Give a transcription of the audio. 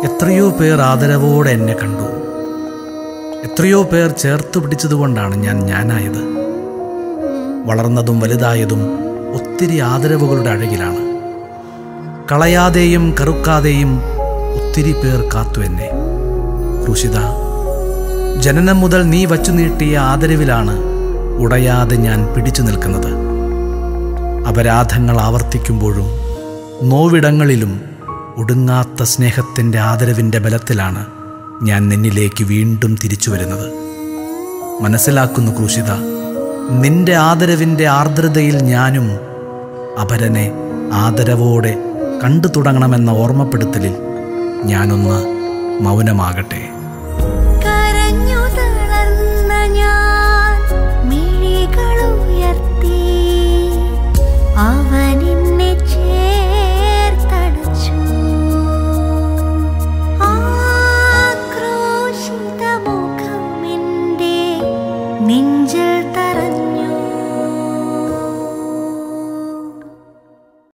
എത്രയോ പേർ ആദരവോടെ എന്നെ കണ്ടു എത്രയോ പേർ ചേർത്ത് പിടിച്ചതുകൊണ്ടാണ് ഞാൻ ഞാനായത് വളർന്നതും വലുതായതും ഒത്തിരി ആദരവുകളുടെ അഴകിലാണ് കളയാതെയും കറുക്കാതെയും ഒത്തിരി പേർ കാത്തു എന്നെ ക്രൂശിത ജനനം മുതൽ നീ വച്ചു നീട്ടിയ ആദരവിലാണ് ഉടയാതെ ഞാൻ പിടിച്ചു നിൽക്കുന്നത് അപരാധങ്ങൾ ആവർത്തിക്കുമ്പോഴും നോവിടങ്ങളിലും ഒടുങ്ങാത്ത സ്നേഹത്തിൻ്റെ ആദരവിൻ്റെ ബലത്തിലാണ് ഞാൻ നിന്നിലേക്ക് വീണ്ടും തിരിച്ചു വരുന്നത് മനസ്സിലാക്കുന്നു ക്രൂശിത നിന്റെ ആദരവിൻ്റെ ആർദ്രതയിൽ ഞാനും അപരനെ ആദരവോടെ കണ്ടു തുടങ്ങണമെന്ന ഓർമ്മപ്പെടുത്തലിൽ ഞാനൊന്ന് മൗനമാകട്ടെ